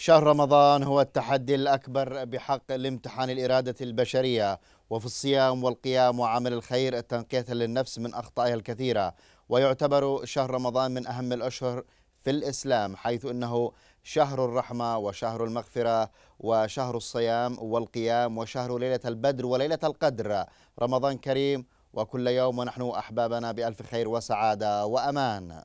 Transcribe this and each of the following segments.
شهر رمضان هو التحدي الأكبر بحق الامتحان الإرادة البشرية وفي الصيام والقيام وعمل الخير تنقية للنفس من أخطائها الكثيرة ويعتبر شهر رمضان من أهم الأشهر في الإسلام حيث أنه شهر الرحمة وشهر المغفرة وشهر الصيام والقيام وشهر ليلة البدر وليلة القدر رمضان كريم وكل يوم ونحن أحبابنا بألف خير وسعادة وأمان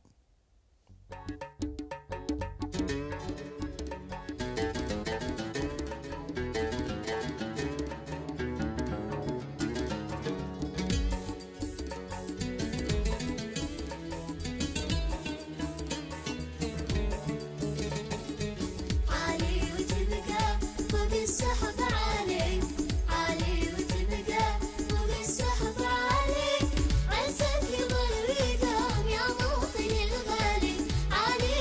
عالي وتبقى فوق السحب عالي عالي وتبقى فوق السحب عالي عزك يظل ويدوم يا موطني الغالي عالي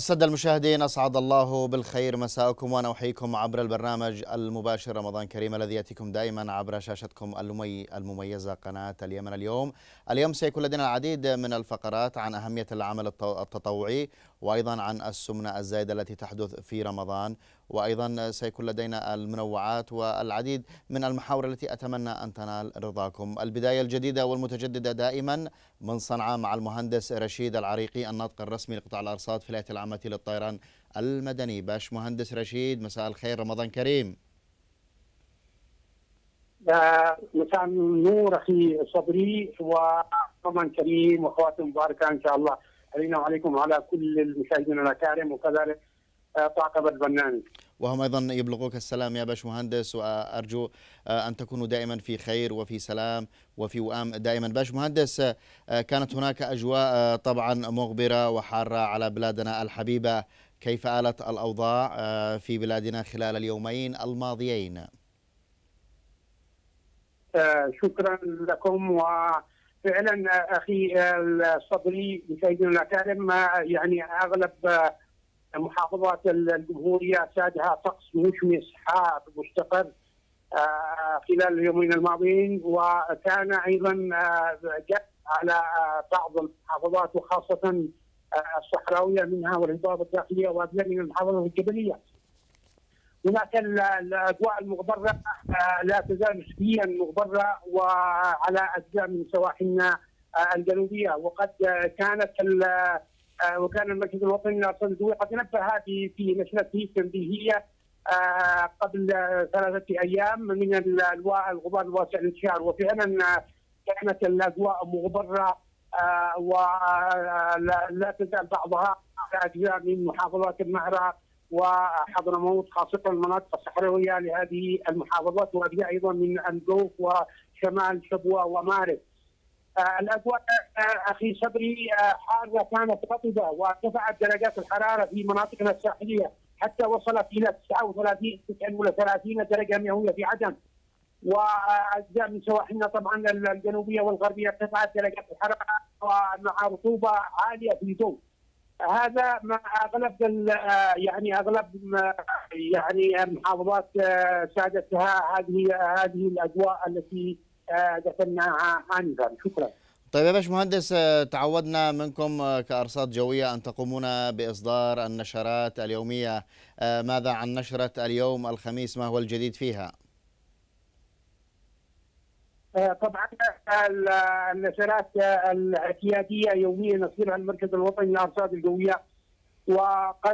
السادة المشاهدين أسعد الله بالخير مساءكم وأنا أحييكم عبر البرنامج المباشر رمضان كريم الذي يأتيكم دائما عبر شاشتكم الممي المميزة قناة اليمن اليوم اليوم سيكون لدينا العديد من الفقرات عن أهمية العمل التطوعي وأيضا عن السمنة الزايدة التي تحدث في رمضان وأيضا سيكون لدينا المنوعات والعديد من المحاور التي أتمنى أن تنال رضاكم البداية الجديدة والمتجددة دائما من صنعاء مع المهندس رشيد العريقي الناطق الرسمي لقطاع الأرصاد في الهيئة العامة للطيران المدني باش مهندس رشيد مساء الخير رمضان كريم مساء النور اخي صبري ورمضان كريم واخواتي مباركه ان شاء الله علينا وعليكم وعلى كل المشاهدين الاكارم وكذلك طاقم البرنامج. وهم ايضا يبلغوك السلام يا باش مهندس وارجو ان تكونوا دائما في خير وفي سلام وفي وئام دائما باش مهندس كانت هناك اجواء طبعا مغبره وحاره على بلادنا الحبيبه كيف آلت الاوضاع في بلادنا خلال اليومين الماضيين؟ شكرا لكم وفعلا اخي الصبري مشاهدينا الاكارم يعني اغلب محافظات الجمهوريه سادها طقس مشمس حار مستقر خلال اليومين الماضيين وكان ايضا جاء على بعض المحافظات وخاصه الصحراويه منها والهضاب الداخليه واجزاء من المحافظات الجبليه. هناك الاجواء المغبره لا تزال نسبيا مغبره وعلى اجزاء من سواحلنا الجنوبيه وقد كانت وكان المركز الوطني للارصاد الجويه قد نبه في نشرته التنبيهيه قبل ثلاثه ايام من الغبار الواسع الانتشار وفعلا كانت الاجواء مغبره ولا تزال بعضها على اجزاء من محافظات المهره وحضرموت خاصه المناطق الصحراويه لهذه المحافظات واجزاء ايضا من الجوف وشمال شبوه ومارب. الاجواء اخي صبري حاره كانت رطبه وارتفعت درجات الحراره في مناطقنا الساحليه حتى وصلت الى 39 39 درجه مئويه في عدن واجزاء من سواحلنا طبعا الجنوبيه والغربيه ارتفعت درجات الحراره ومع رطوبه عاليه في الجو. هذا مع اغلب يعني اغلب يعني المحافظات سادتها هذه هذه الاجواء التي ذكرناها انفا شكرا. طيب يا باشمهندس تعودنا منكم كارصاد جويه ان تقومون باصدار النشرات اليوميه ماذا عن نشره اليوم الخميس ما هو الجديد فيها؟ طبعا النشرات الاعتياديه يوميا يصدرها المركز الوطني للارصاد الجويه وقد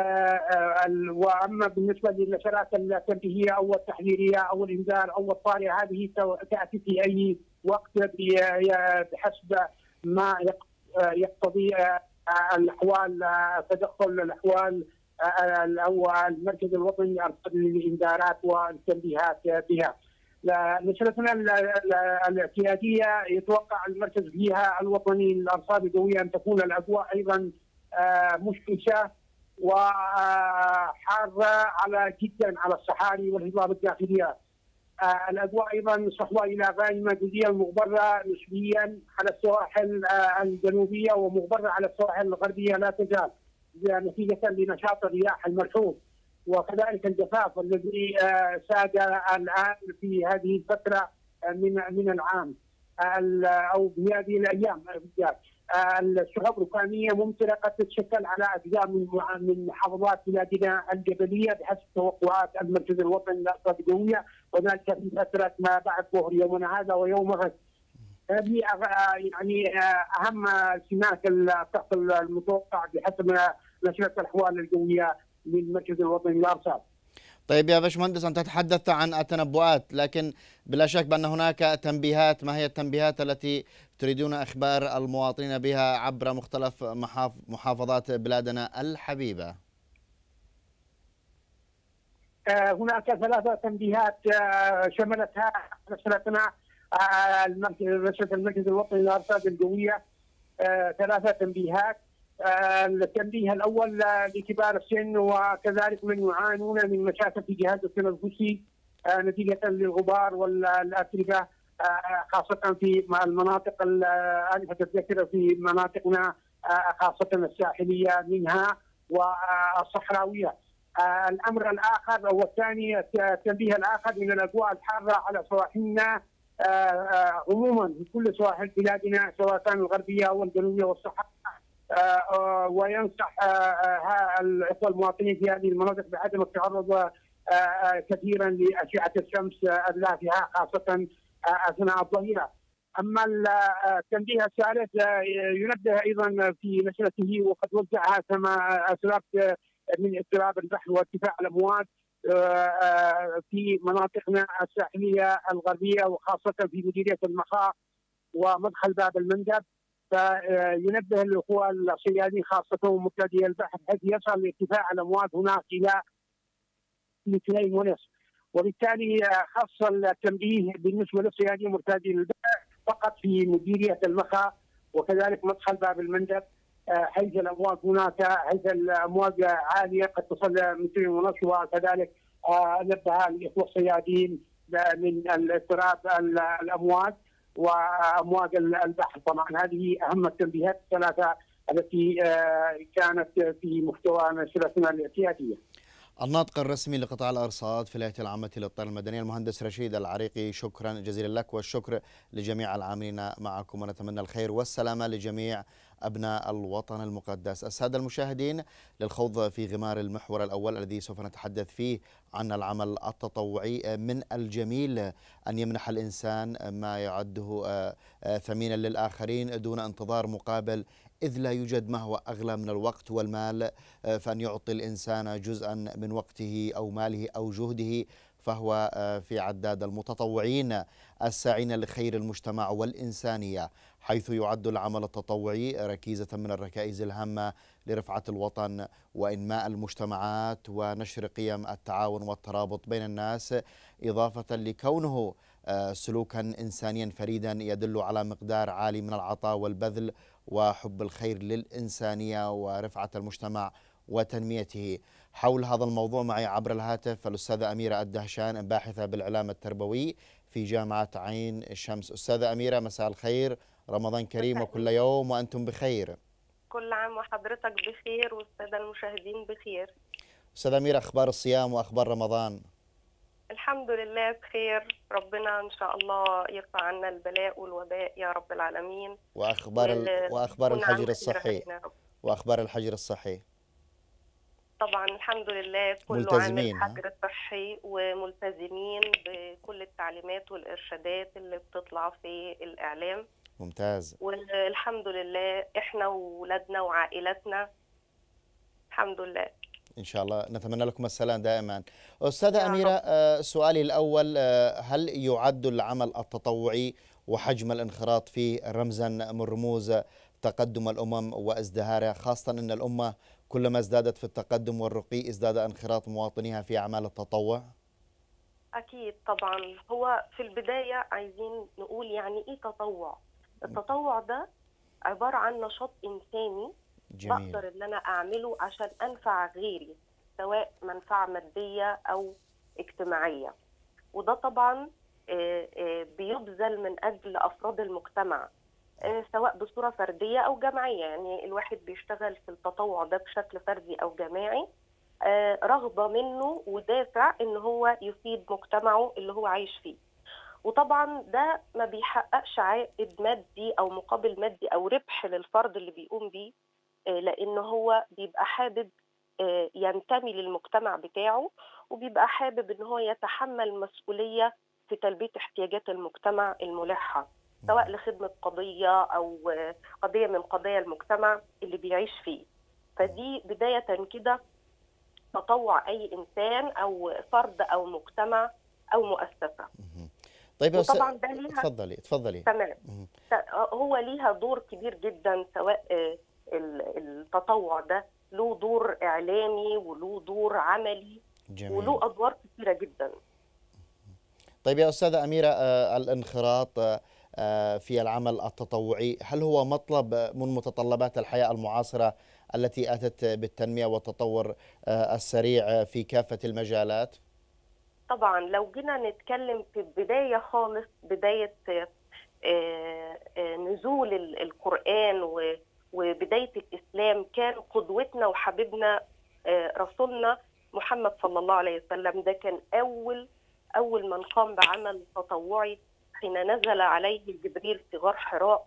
واما بالنسبه للنشرات التنبيهيه او التحذيريه او الانذار او الطارئه هذه تاتي في اي وقت بحسب ما يقتضي الاحوال تدخل الاحوال او المركز الوطني للارصاد للانذارات والتنبيهات بها. نشرتنا الاعتياديه يتوقع المركز فيها الوطني للارصاد الجويه ان تكون الاجواء ايضا مشمسه وحاره على جدا على الصحاري والهضاب الداخليه. الاجواء ايضا صحوه الى غائمه جزئيه مغبره نسبيا على السواحل الجنوبيه ومغبره على السواحل الغربيه لا تزال نتيجه لنشاط الرياح الملحوظ. وكذلك الجفاف الذي ساد الان في هذه الفتره من من العام او في هذه الايام بالذات الشهب الركاميه ممطره قد تتشكل على اجزاء من من محافظات بلادنا الجبليه بحسب توقعات المركز الوطني للارصاد الجويه وذلك في فتره ما بعد ظهر يومنا هذا ويوم غد. هذه يعني اهم سمات الطقس المتوقع بحسب نشره الاحوال الجويه للمركز الوطني للارصاد. طيب يا باشمهندس انت تحدثت عن التنبؤات لكن بلا شك بان هناك تنبيهات ما هي التنبيهات التي تريدون اخبار المواطنين بها عبر مختلف محافظات بلادنا الحبيبه؟ هناك ثلاثة تنبيهات شملتها نشرتنا نشرة المركز الوطني للارصاد الجوية ثلاثة تنبيهات التنبيه الاول لكبار السن وكذلك من يعانون من مشاكل في جهاز التنفسي نتيجه للغبار والاتربه خاصه في المناطق انفت الذكر في مناطقنا خاصه الساحليه منها والصحراويه. آه، الامر الاخر والثاني التنبيه الاخر من الاجواء الحاره على سواحلنا آه، آه، عموما في كل سواحل بلادنا سواء كان الغربيه والجنوبيه والصحراء آه، آه، وينصح آه، آه، الاخوه المواطنين في هذه المناطق بعدم التعرض آه، آه، كثيرا لاشعه الشمس آه، اللافعه خاصه آه، اثناء الظهيره. اما ال- آه، التنبيه الثالث آه، ينبه ايضا في نشرته وقد وزعها كما اسلفت آه، من اضطراب البحر وارتفاع الامواج آه، آه، في مناطقنا الساحليه الغربيه وخاصه في مديريه المخاء ومدخل باب المندب فينبه الاخوه الصيادين خاصه مبتدئي البحر حيث يصل ارتفاع الامواج هناك الى مترين ونصف وبالتالي آه، خص التنبيه بالنسبه للصيادين مرتادين البحر فقط في مديريه المخا وكذلك مدخل باب المندب آه، حيث الامواج هناك حيث الامواج عاليه قد تصل مترين ونصف وكذلك آه، نبه الاخوه الصيادين من الاضطراب ال- الامواج وامواج البحر طبعا هذه اهم التنبيهات الثلاثه التي آه، كانت في محتوى نشرتنا الاعتياديه. الناطق الرسمي لقطاع الارصاد في الهيئه العامه للطيران المدنيه المهندس رشيد العريقي شكرا جزيلا لك والشكر لجميع العاملين معكم ونتمنى الخير والسلامه لجميع ابناء الوطن المقدس. الساده المشاهدين للخوض في غمار المحور الاول الذي سوف نتحدث فيه عن العمل التطوعي من الجميل ان يمنح الانسان ما يعده آه، آه، ثمينا للاخرين دون انتظار مقابل إذ لا يوجد ما هو أغلى من الوقت والمال آه، فأن يعطي الإنسان جزءا من وقته أو ماله أو جهده فهو آه، في عداد المتطوعين الساعين لخير المجتمع والإنسانية حيث يعد العمل التطوعي ركيزة من الركائز الهامة لرفعة الوطن وإنماء المجتمعات ونشر قيم التعاون والترابط بين الناس إضافة لكونه آه، سلوكا إنسانيا فريدا يدل على مقدار عالي من العطاء والبذل وحب الخير للإنسانية ورفعة المجتمع وتنميته حول هذا الموضوع معي عبر الهاتف الأستاذة أميرة الدهشان باحثة بالإعلام التربوي في جامعة عين الشمس أستاذة أميرة مساء الخير رمضان كريم مساء وكل يوم وأنتم بخير كل عام وحضرتك بخير والسادة المشاهدين بخير أستاذة أميرة أخبار الصيام وأخبار رمضان الحمد لله بخير ربنا إن شاء الله يرفع عنا البلاء والوباء يا رب العالمين وأخبار ال... وال- وأخبار ونعم الحجر كثيرة الصحي علينا يا رب. وأخبار الحجر الصحي طبعا الحمد لله كله ملتزمين، عامل ها؟ حجر صحي وملتزمين بكل التعليمات والإرشادات اللي بتطلع في الإعلام ممتاز والحمد لله إحنا وولادنا وعائلتنا الحمد لله إن شاء الله نتمنى لكم السلام دائما أستاذة يا أميرة رب. آه، سؤالي الأول آه، هل يعد العمل التطوعي وحجم الانخراط فيه رمزا من رموز تقدم الأمم وازدهارها خاصة أن الأمة كلما ازدادت في التقدم والرقي ازداد انخراط مواطنيها في أعمال التطوع أكيد طبعا هو في البداية عايزين نقول يعني إيه تطوع؟ التطوع ده عبارة عن نشاط إنساني جميل بقدر إن أنا أعمله عشان أنفع غيري سواء منفعة مادية أو اجتماعية وده طبعا آه، آه، بيبذل من أجل أفراد المجتمع آه، سواء بصورة فردية أو جماعية يعني الواحد بيشتغل في التطوع ده بشكل فردي أو جماعي آه، رغبة منه ودافع إن هو يفيد مجتمعه اللي هو عايش فيه وطبعا ده ما بيحققش عائد مادي أو مقابل مادي أو ربح للفرد اللي بيقوم بيه آه، لأن هو بيبقى حابب آه، ينتمي للمجتمع بتاعه وبيبقى حابب إن هو يتحمل مسؤولية في تلبية احتياجات المجتمع الملحة سواء لخدمة قضية أو آه، قضية من قضايا المجتمع اللي بيعيش فيه فدي بداية كده تطوع أي إنسان أو فرد أو مجتمع أو مؤسسة طيب يا أستاذ وطبعا ده ليها تفضلي تفضلي تمام مهم. ت- هو ليها دور كبير جدا سواء آه، ال- التطوع ده له دور إعلامي وله دور عملي جميل وله أدوار كثيرة جدا طيب يا أستاذة أميرة آه، الانخراط آه، آه، في العمل التطوعي هل هو مطلب آه، من متطلبات الحياة المعاصرة التي أتت بالتنمية والتطور آه، السريع آه، في كافة المجالات؟ طبعا لو جينا نتكلم في البداية خالص بداية آه، آه، نزول ال- القرآن و- وبدايه الاسلام كان قدوتنا وحبيبنا آه، رسولنا محمد صلى الله عليه وسلم ده كان اول اول من قام بعمل تطوعي حين نزل عليه جبريل في غار حراء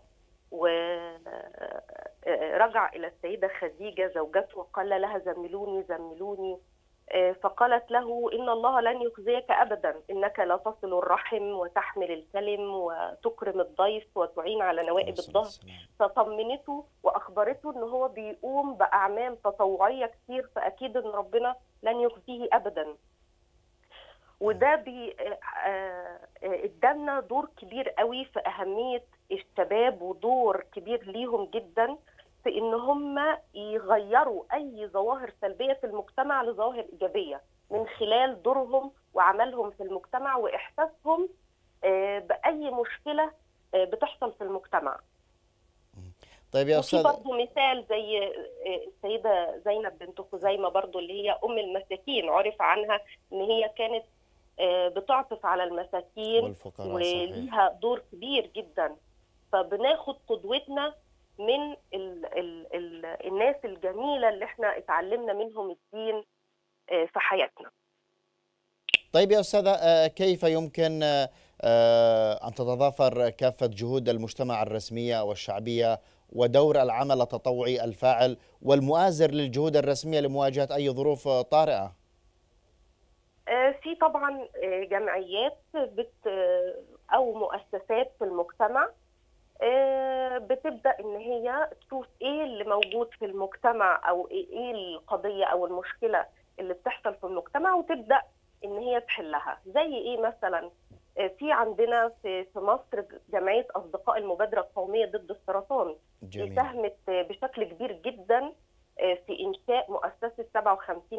ورجع الى السيده خديجه زوجته وقال لها زملوني زملوني آه، فقالت له ان الله لن يخزيك ابدا انك لا تصل الرحم وتحمل الكلم وتكرم الضيف وتعين على نوائب الظهر فطمنته واخبرته ان هو بيقوم باعمال تطوعيه كتير فاكيد ان ربنا لن يخزيه ابدا وده بي آه، آه، ادالنا دور كبير قوي في اهميه الشباب ودور كبير ليهم جدا في ان هم يغيروا اي ظواهر سلبيه في المجتمع لظواهر ايجابيه من خلال دورهم وعملهم في المجتمع واحساسهم آه، باي مشكله آه، بتحصل في المجتمع طيب يا وفي استاذ برضه مثال زي آه، السيده زينب بنت خزيمه برضه اللي هي ام المساكين عرف عنها ان هي كانت آه، بتعطف على المساكين والفقراء صحيح وليها دور كبير جدا فبناخد قدوتنا من ال ال ال الناس الجميله اللي احنا اتعلمنا منهم الدين آه، في حياتنا طيب يا أستاذة آه، كيف يمكن آه، آه، أن تتضافر كافة جهود المجتمع الرسمية والشعبية ودور العمل التطوعي الفاعل والمؤازر للجهود الرسمية لمواجهة أي ظروف آه، طارئة؟ آه، في طبعا آه، جمعيات بت آه، او مؤسسات في المجتمع آه، بتبدا ان هي تشوف ايه اللي موجود في المجتمع او ايه إيه القضيه او المشكله اللي بتحصل في المجتمع وتبدا ان هي تحلها زي ايه مثلا آه، في عندنا في في مصر جمعيه اصدقاء المبادره القوميه ضد السرطان دي جميل ساهمت بشكل كبير جدا في انشاء مؤسسه 57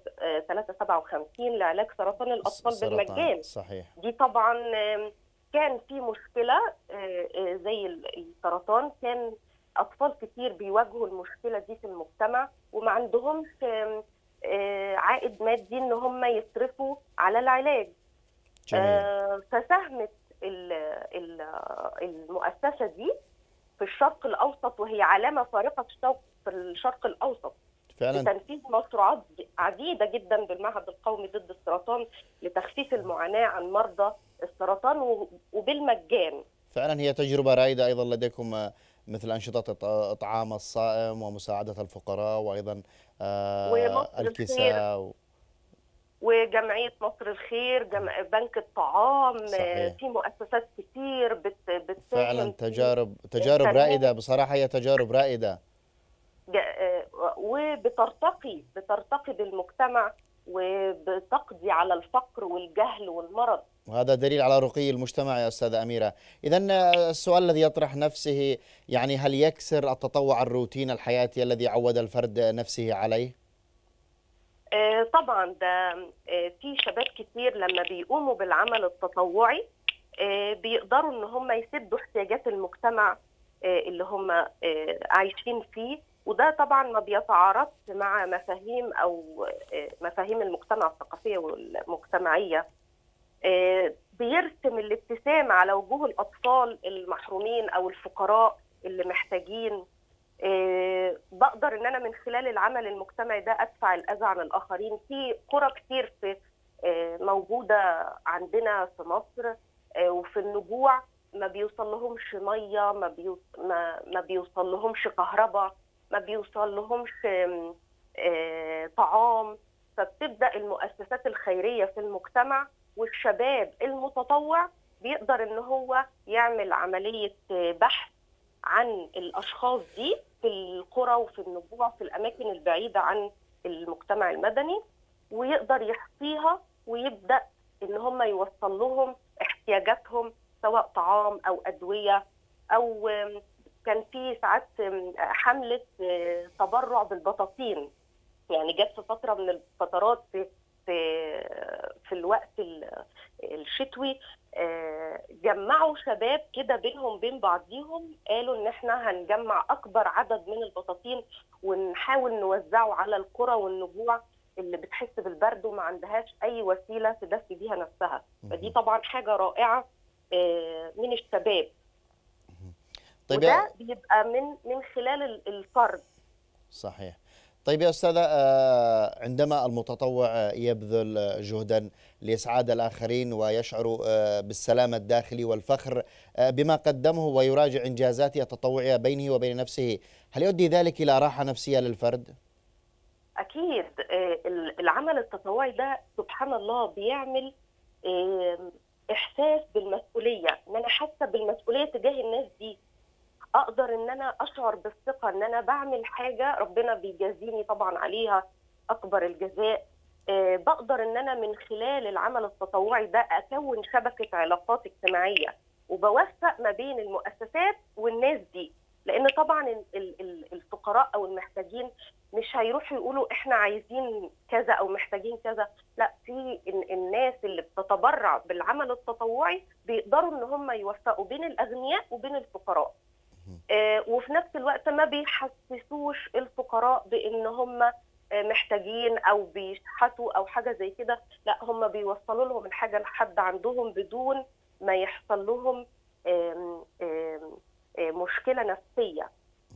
357 لعلاج سرطان الاطفال السرطان، بالمجان صحيح دي طبعا آم، كان في مشكله آه، آه، زي ال- السرطان كان اطفال كتير بيواجهوا المشكله دي في المجتمع وما عندهمش آم، آه، عائد مادي ان هم يصرفوا على العلاج جميل آه، فساهمت ال- ال- المؤسسه دي في الشرق الاوسط وهي علامه فارقه في الشرق في الشرق الاوسط فعلا لتنفيذ مشروعات عديده جدا بالمعهد القومي ضد السرطان لتخفيف المعاناه عن مرضى السرطان و- وبالمجان فعلا هي تجربة رائدة أيضا لديكم آه، مثل أنشطة إط- إطعام الصائم ومساعدة الفقراء وأيضا آه، ومصر الكساء و- وجمعيه مصر الخير جمع بنك الطعام صحيح. آه، في مؤسسات كتير بت بتساهم فعلا في تجارب تجارب تنمية رائدة بصراحة هي تجارب رائدة ج- آه، وبترتقي بترتقي بالمجتمع وبتقضي على الفقر والجهل والمرض وهذا دليل على رقي المجتمع يا أستاذة أميرة إذا السؤال الذي يطرح نفسه يعني هل يكسر التطوع الروتين الحياتي الذي عود الفرد نفسه عليه؟ آه، طبعا ده آه، في شباب كتير لما بيقوموا بالعمل التطوعي آه، بيقدروا ان هم يسدوا احتياجات المجتمع آه، اللي هم آه، عايشين فيه وده طبعا ما بيتعارضش مع مفاهيم او آه، مفاهيم المجتمع الثقافيه والمجتمعيه آه، بيرسم الابتسام على وجوه الاطفال المحرومين او الفقراء اللي محتاجين آه، بقدر ان انا من خلال العمل المجتمعي ده ادفع الاذى عن الاخرين في قرى كتير في آه، موجوده عندنا في مصر آه، وفي النجوع ما بيوصل لهمش ميه ما بيوص... ما, ما بيوصل لهمش كهرباء ما بيوصل لهمش آم، آه، طعام فبتبدا المؤسسات الخيريه في المجتمع والشباب المتطوع بيقدر ان هو يعمل عمليه آه، بحث عن الاشخاص دي في القرى وفي النجوع في الاماكن البعيده عن المجتمع المدني ويقدر يحصيها ويبدا ان هم يوصل لهم احتياجاتهم سواء طعام او ادويه او آم، كان في ساعات آم، حمله آه، تبرع بالبطاطين يعني جت في فتره من الفترات في في في الوقت ال- الشتوي آه، جمعوا شباب كده بينهم بين بعضيهم قالوا ان احنا هنجمع اكبر عدد من البطاطين ونحاول نوزعه على القرى والنجوع اللي بتحس بالبرد وما عندهاش اي وسيله تدفي بيها نفسها فدي طبعا حاجه رائعه آه، من الشباب طيب يا- وده بيبقى من من خلال ال- الفرد صحيح طيب يا أستاذة آه، عندما المتطوع آه، يبذل آه، جهدا لإسعاد الآخرين ويشعر آه، بالسلام الداخلي والفخر آه، بما قدمه ويراجع إنجازاته التطوعية بينه وبين نفسه هل يؤدي ذلك إلى راحة نفسية للفرد؟ اكيد آه، ال- العمل التطوعي ده سبحان الله بيعمل آم، احساس بالمسؤوليه ان انا حاسه بالمسؤوليه تجاه الناس دي اقدر ان انا اشعر بالثقه ان انا بعمل حاجه ربنا بيجازيني طبعا عليها اكبر الجزاء آه، بقدر ان انا من خلال العمل التطوعي ده اكون شبكه علاقات اجتماعيه وبوفق ما بين المؤسسات والناس دي لان طبعا ال- ال- ال- الفقراء او المحتاجين مش هيروحوا يقولوا احنا عايزين كذا او محتاجين كذا لا في ال- الناس اللي بتتبرع بالعمل التطوعي بيقدروا ان هم يوفقوا بين الاغنياء وبين الفقراء آه، وفي نفس الوقت ما بيحسسوش الفقراء بان هم آه، محتاجين او بيشحتوا او حاجه زي كده لا هم بيوصلوا لهم الحاجه لحد عندهم بدون ما يحصل لهم آم، آم، آه، مشكله نفسيه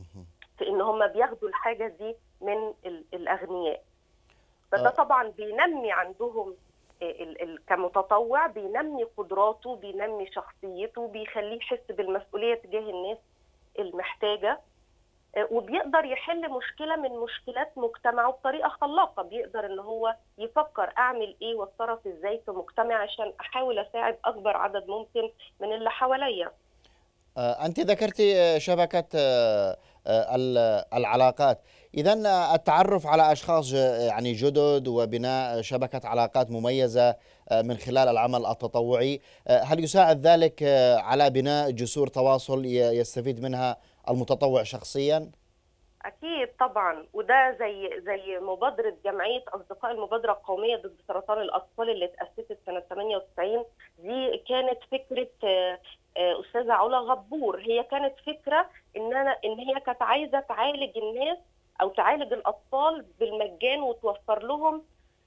في ان هم بياخدوا الحاجه دي من ال- الاغنياء فده آه. طبعا بينمي عندهم آه، ال- ال- كمتطوع بينمي قدراته بينمي شخصيته بيخليه يحس بالمسؤوليه تجاه الناس المحتاجه آه، وبيقدر يحل مشكله من مشكلات مجتمعه بطريقه خلاقه بيقدر ان هو يفكر اعمل ايه واتصرف ازاي في مجتمع عشان احاول اساعد اكبر عدد ممكن من اللي حواليا آه، أنت ذكرت آه، شبكة آه، آه، ال- العلاقات إذا التعرف على أشخاص ج- يعني جدد وبناء شبكة علاقات مميزة آه، من خلال العمل التطوعي آه، هل يساعد ذلك آه، على بناء جسور تواصل ي- يستفيد منها المتطوع شخصيا؟ أكيد طبعا وده زي زي مبادرة جمعية أصدقاء المبادرة القومية ضد سرطان الأطفال اللي اتأسست سنة 98 دي كانت فكرة آه، آه، أستاذة علا غبور هي كانت فكرة إن أنا إن هي كانت عايزة تعالج الناس أو تعالج الأطفال بالمجان وتوفر لهم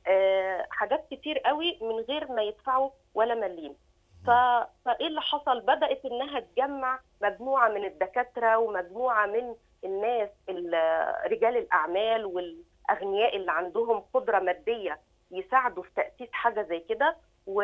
آه، حاجات كتير قوي من غير ما يدفعوا ولا مليم ف... فايه اللي حصل بدات انها تجمع مجموعه من الدكاتره ومجموعه من الناس ال- رجال الاعمال والاغنياء اللي عندهم قدره ماديه يساعدوا في تاسيس حاجه زي كده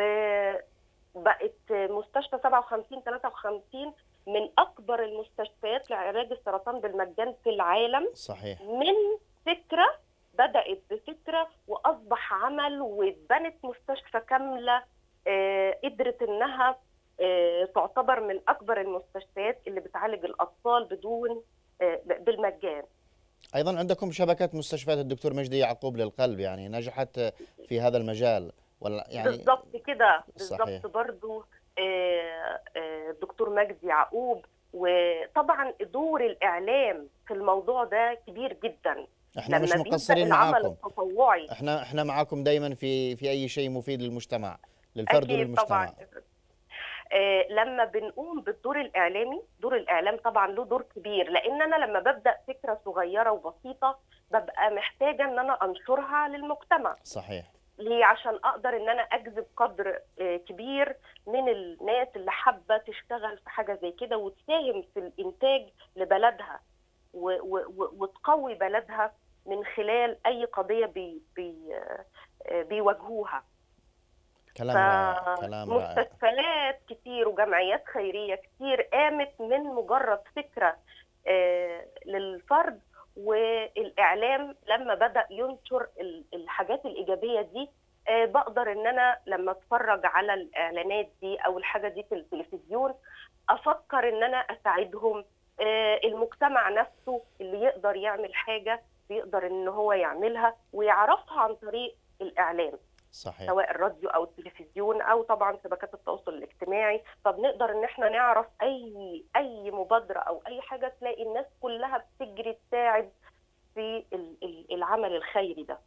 وبقت مستشفى 57 53 من اكبر المستشفيات لعلاج السرطان بالمجان في العالم صحيح من فكره بدات بفكره واصبح عمل واتبنت مستشفى كامله آه، قدرت انها آه، تعتبر من اكبر المستشفيات اللي بتعالج الاطفال بدون آه، بالمجان أيضا عندكم شبكة مستشفيات الدكتور مجدي يعقوب للقلب يعني نجحت في هذا المجال ولا يعني بالظبط كده صحيح. بالظبط برضو آه، آه، الدكتور مجدي يعقوب وطبعا دور الاعلام في الموضوع ده كبير جدا احنا مش لما بيبدأ مقصرين العمل معاكم التطوعي احنا احنا معاكم دائما في في اي شيء مفيد للمجتمع للفرد أكيد وللمجتمع طبعا آه، لما بنقوم بالدور الاعلامي دور الاعلام طبعا له دور كبير لان انا لما ببدا فكره صغيره وبسيطه ببقى محتاجه ان انا انشرها للمجتمع صحيح ليه عشان اقدر ان انا اجذب قدر آه، كبير من الناس اللي حابه تشتغل في حاجه زي كده وتساهم في الانتاج لبلدها و- و- و- وتقوي بلدها من خلال اي قضيه بي بي آه، آه، بيواجهوها كلام رائع كلام رائع مستشفيات كتير وجمعيات خيرية كتير قامت من مجرد فكرة آه، للفرد والإعلام لما بدأ ينشر ال- الحاجات الإيجابية دي آه، بقدر إن أنا لما أتفرج على الإعلانات دي أو الحاجة دي في التلفزيون أفكر إن أنا أساعدهم آه، المجتمع نفسه اللي يقدر يعمل حاجة بيقدر إن هو يعملها ويعرفها عن طريق الإعلام صحيح سواء الراديو او التلفزيون او طبعا شبكات التواصل الاجتماعي فبنقدر ان احنا نعرف اي اي مبادره او اي حاجه تلاقي الناس كلها بتجري تساعد في ال- ال- العمل الخيري ده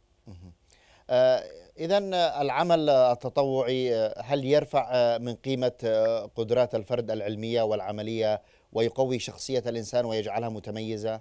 إذا العمل التطوعي آه، هل يرفع آه، من قيمة آه، قدرات الفرد العلمية والعملية ويقوي شخصية الإنسان ويجعلها متميزة؟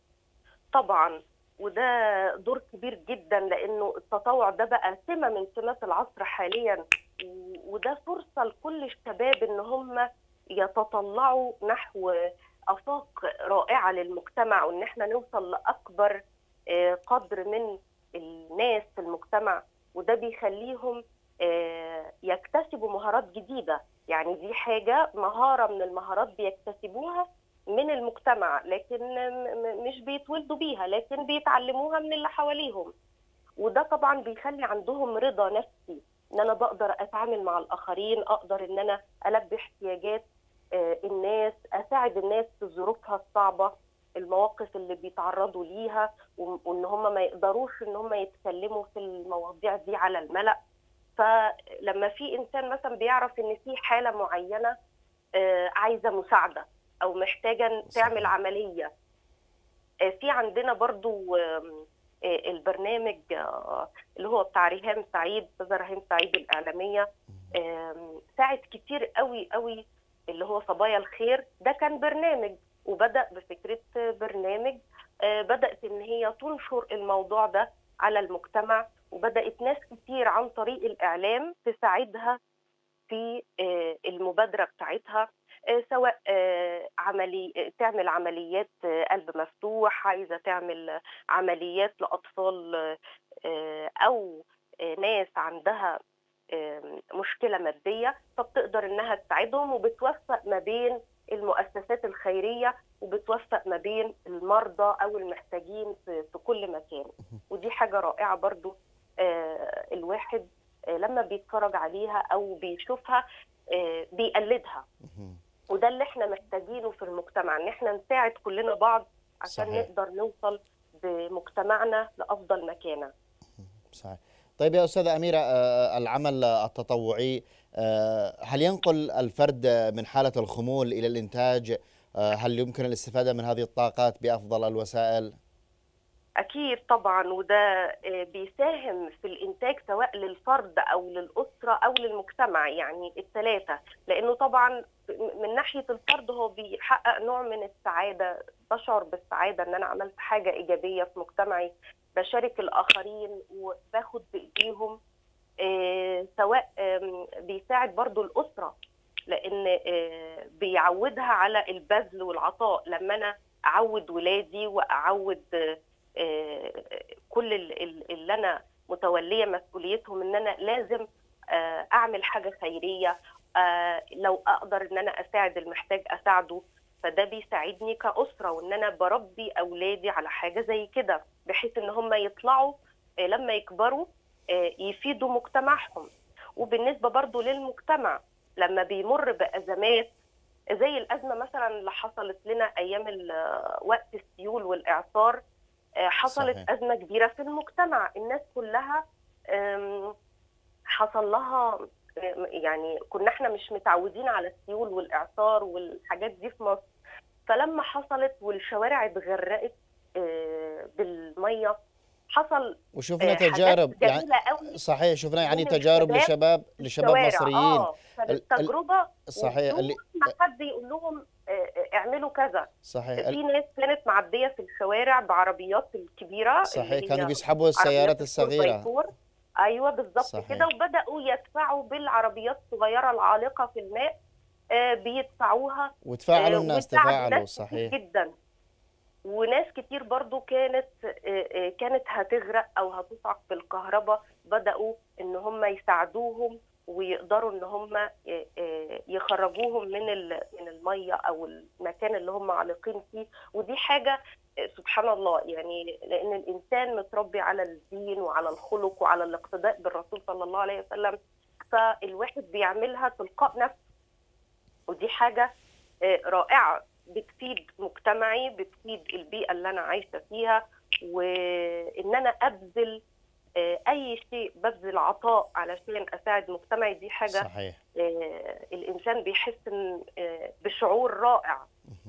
طبعا وده دور كبير جدا لانه التطوع ده بقى سمه من سمات العصر حاليا و- وده فرصه لكل الشباب ان هم يتطلعوا نحو افاق رائعه للمجتمع وان احنا نوصل لاكبر آه، قدر من الناس في المجتمع وده بيخليهم آه، يكتسبوا مهارات جديده يعني دي حاجه مهاره من المهارات بيكتسبوها من المجتمع لكن م- م- مش بيتولدوا بيها لكن بيتعلموها من اللي حواليهم وده طبعا بيخلي عندهم رضا نفسي ان انا بقدر اتعامل مع الاخرين اقدر ان انا البي احتياجات آه، الناس اساعد الناس في ظروفها الصعبه المواقف اللي بيتعرضوا ليها و- وان هم ما يقدروش ان هم يتكلموا في المواضيع دي على الملأ فلما في انسان مثلا بيعرف ان في حاله معينه آه، عايزه مساعده او محتاجه تعمل صحيح. عمليه آه، في عندنا برضو آم، آه، البرنامج آه، اللي هو بتاع ريهام سعيد استاذه ريهام سعيد الاعلاميه آم، ساعد كتير قوي قوي اللي هو صبايا الخير ده كان برنامج وبدا بفكره برنامج آه، بدات ان هي تنشر الموضوع ده على المجتمع وبدات ناس كتير عن طريق الاعلام تساعدها في آه، المبادره بتاعتها آه، سواء آه، عملي آه، تعمل عمليات آه، قلب مفتوح عايزه تعمل آه، عمليات لاطفال آه، آه، او آه، ناس عندها آم، مشكله ماديه فبتقدر انها تساعدهم وبتوفق ما بين المؤسسات الخيريه وبتوفق ما بين المرضى او المحتاجين في في كل مكان ودي حاجه رائعه برضو آه، الواحد آه، لما بيتفرج عليها او بيشوفها آه، بيقلدها مهم. وده اللي احنا محتاجينه في المجتمع ان احنا نساعد كلنا بعض عشان صحيح. نقدر نوصل بمجتمعنا لافضل مكانه صحيح طيب يا أستاذة أميرة آه، العمل التطوعي آه، هل ينقل الفرد من حالة الخمول إلى الإنتاج آه، هل يمكن الاستفادة من هذه الطاقات بأفضل الوسائل أكيد طبعا وده آه، بيساهم في الإنتاج سواء للفرد أو للأسرة أو للمجتمع يعني الثلاثة لأنه طبعا من ناحية الفرد هو بيحقق نوع من السعادة بشعر بالسعادة إن أنا عملت حاجة إيجابية في مجتمعي بشارك الآخرين وباخد بإيديهم آه، سواء آم، بيساعد برضو الأسرة لأن آه، بيعودها على البذل والعطاء لما أنا أعود ولادي وأعود آه، آه، كل ال- ال- اللي انا متوليه مسؤوليتهم ان انا لازم آه، اعمل حاجه خيريه آه، لو اقدر ان انا اساعد المحتاج اساعده فده بيساعدني كاسره وان انا بربي اولادي على حاجه زي كده بحيث ان هم يطلعوا آه، لما يكبروا آه، يفيدوا مجتمعهم وبالنسبه برضو للمجتمع لما بيمر بازمات زي الازمه مثلا اللي حصلت لنا ايام ال- وقت السيول والاعصار آه، حصلت صحيح. ازمه كبيره في المجتمع الناس كلها آم، حصل لها آم، يعني كنا احنا مش متعودين على السيول والاعصار والحاجات دي في مصر فلما حصلت والشوارع اتغرقت آه، بالميه حصل وشفنا آه، حاجات تجارب يعني جميله قوي صحيح شفنا يعني من تجارب الشباب لشباب لشباب الشوارع. مصريين اه كانت ال- ال- تجربه صحيح وبدون اللي ما حد يقول لهم آه، آه، اعملوا كذا صحيح في ال- ناس كانت معديه في الشوارع بعربيات الكبيره صحيح اللي كانوا هي بيسحبوا السيارات عربيات الفور باي الصغيرة فور. ايوه بالظبط صحيح. كده وبداوا يدفعوا بالعربيات الصغيره العالقه في الماء آه، بيدفعوها وتفاعلوا آه، الناس وساعدوا تفاعلوا ناس كتير صحيح جدا وناس كتير برضو كانت آه، آه، كانت هتغرق او هتصعق بالكهرباء بداوا ان هم يساعدوهم ويقدروا ان هم آه، آه، يخرجوهم من ال- من الميه او المكان اللي هم عالقين فيه ودي حاجه آه، سبحان الله يعني لان الانسان متربي على الدين وعلى الخلق وعلى الاقتداء بالرسول صلى الله عليه وسلم فالواحد بيعملها تلقاء نفسه ودي حاجه آه، رائعه بتفيد مجتمعي بتفيد البيئه اللي انا عايشه فيها وان انا ابذل آه، اي شيء ببذل عطاء علشان اساعد مجتمعي دي حاجه صحيح آه، الانسان بيحس إن، آه، بشعور رائع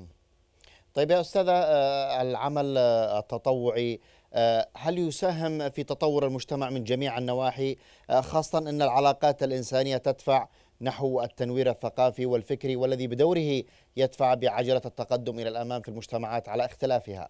طيب يا أستاذة آه، العمل آه، التطوعي آه، هل يساهم في تطور المجتمع من جميع النواحي آه، خاصة أن العلاقات الإنسانية تدفع نحو التنوير الثقافي والفكري والذي بدوره يدفع بعجلة التقدم إلى الأمام في المجتمعات على اختلافها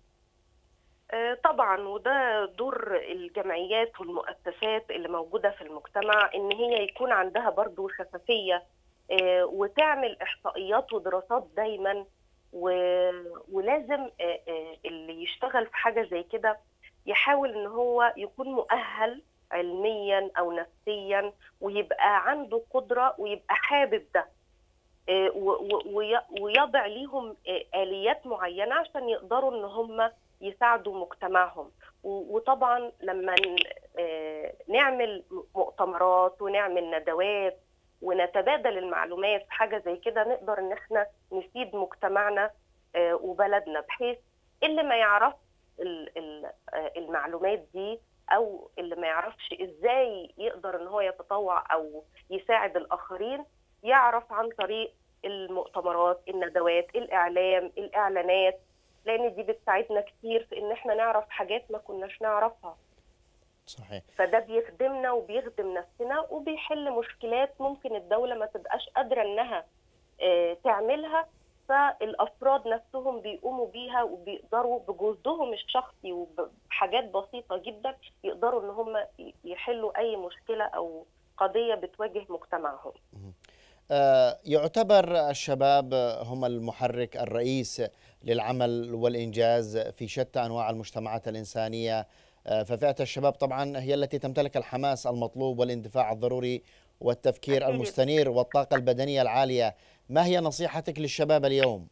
آه، طبعا وده دور الجمعيات والمؤسسات اللي موجوده في المجتمع ان هي يكون عندها برضو شفافيه آه، وتعمل احصائيات ودراسات دايما و- ولازم آه، آه، اللي يشتغل في حاجه زي كده يحاول ان هو يكون مؤهل علميا او نفسيا ويبقى عنده قدره ويبقى حابب ده آه، و- و- وي- ويضع ليهم آه، اليات معينه عشان يقدروا ان هم يساعدوا مجتمعهم و- وطبعا لما ن- آه، نعمل مؤتمرات ونعمل ندوات ونتبادل المعلومات في حاجه زي كده نقدر ان احنا نفيد مجتمعنا آه، وبلدنا بحيث اللي ما يعرف ال- ال- آه، المعلومات دي او اللي ما يعرفش ازاي يقدر ان هو يتطوع او يساعد الاخرين يعرف عن طريق المؤتمرات الندوات الاعلام الاعلانات لان دي بتساعدنا كتير في ان احنا نعرف حاجات ما كناش نعرفها صحيح فده بيخدمنا وبيخدم نفسنا وبيحل مشكلات ممكن الدولة ما تبقاش قادرة انها آه، تعملها فالافراد نفسهم بيقوموا بيها وبيقدروا بجهدهم الشخصي وبحاجات بسيطة جدا يقدروا ان هم يحلوا اي مشكلة او قضية بتواجه مجتمعهم آه، يعتبر الشباب هم المحرك الرئيس للعمل والإنجاز في شتى أنواع المجتمعات الإنسانية آه، ففئة الشباب طبعا هي التي تمتلك الحماس المطلوب والاندفاع الضروري والتفكير أكيد. المستنير والطاقة البدنية العالية ما هي نصيحتك للشباب اليوم؟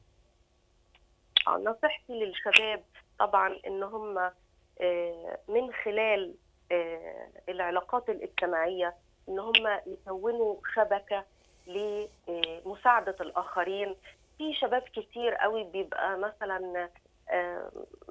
آه، نصيحتي للشباب طبعا ان هم آه، من خلال آه، العلاقات الاجتماعيه ان هم يكونوا شبكه لمساعده الاخرين في شباب كتير قوي بيبقى مثلا آه،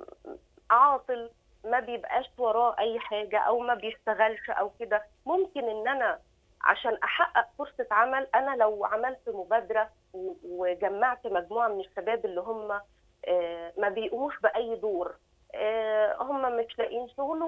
عاطل ما بيبقاش وراه اي حاجه او ما بيشتغلش او كده ممكن ان انا عشان احقق فرصه عمل انا لو عملت مبادره و- وجمعت مجموعه من الشباب اللي هم آه، ما بيقوموش باي دور آه، هم مش لاقيين شغل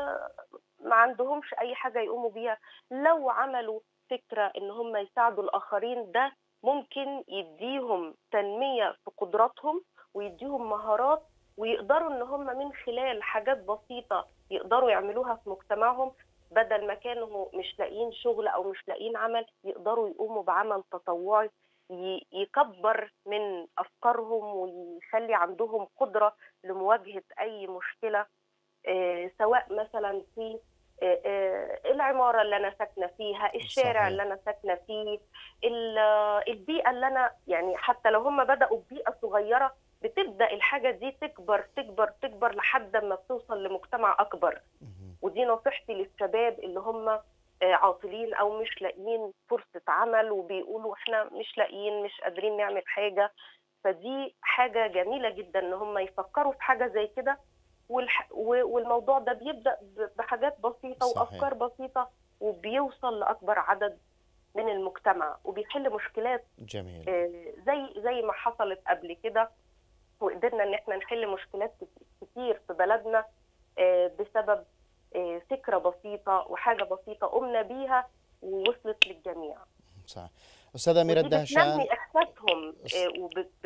وما عندهمش اي حاجه يقوموا بيها لو عملوا فكره ان هم يساعدوا الاخرين ده ممكن يديهم تنميه في قدراتهم ويديهم مهارات ويقدروا ان هم من خلال حاجات بسيطه يقدروا يعملوها في مجتمعهم بدل ما كانوا مش لاقيين شغل او مش لاقيين عمل يقدروا يقوموا بعمل تطوعي ي- يكبر من افكارهم ويخلي عندهم قدره لمواجهه اي مشكله آه، سواء مثلا في آه، آه، العماره اللي انا ساكنه فيها الشارع صحيح. اللي انا ساكنه فيه ال- آه، البيئه اللي انا يعني حتى لو هم بداوا ببيئه صغيره بتبدا الحاجه دي تكبر تكبر تكبر لحد ما بتوصل لمجتمع اكبر مهم. ودي نصيحتي للشباب اللي هم آه، عاطلين او مش لاقيين فرصه عمل وبيقولوا احنا مش لاقيين مش قادرين نعمل حاجه فدي حاجه جميله جدا ان هم يفكروا في حاجه زي كده والح... و- والموضوع ده بيبدا ب- بحاجات بسيطه صحيح. وافكار بسيطه وبيوصل لاكبر عدد من المجتمع وبيحل مشكلات جميل آه، زي زي ما حصلت قبل كده وقدرنا ان احنا نحل مشكلات كت- كتير في بلدنا آه، بسبب آه، فكره بسيطه وحاجه بسيطه قمنا بيها ووصلت للجميع صح أستاذة أميرة ودي الدهشان بتنمي احساسهم آه،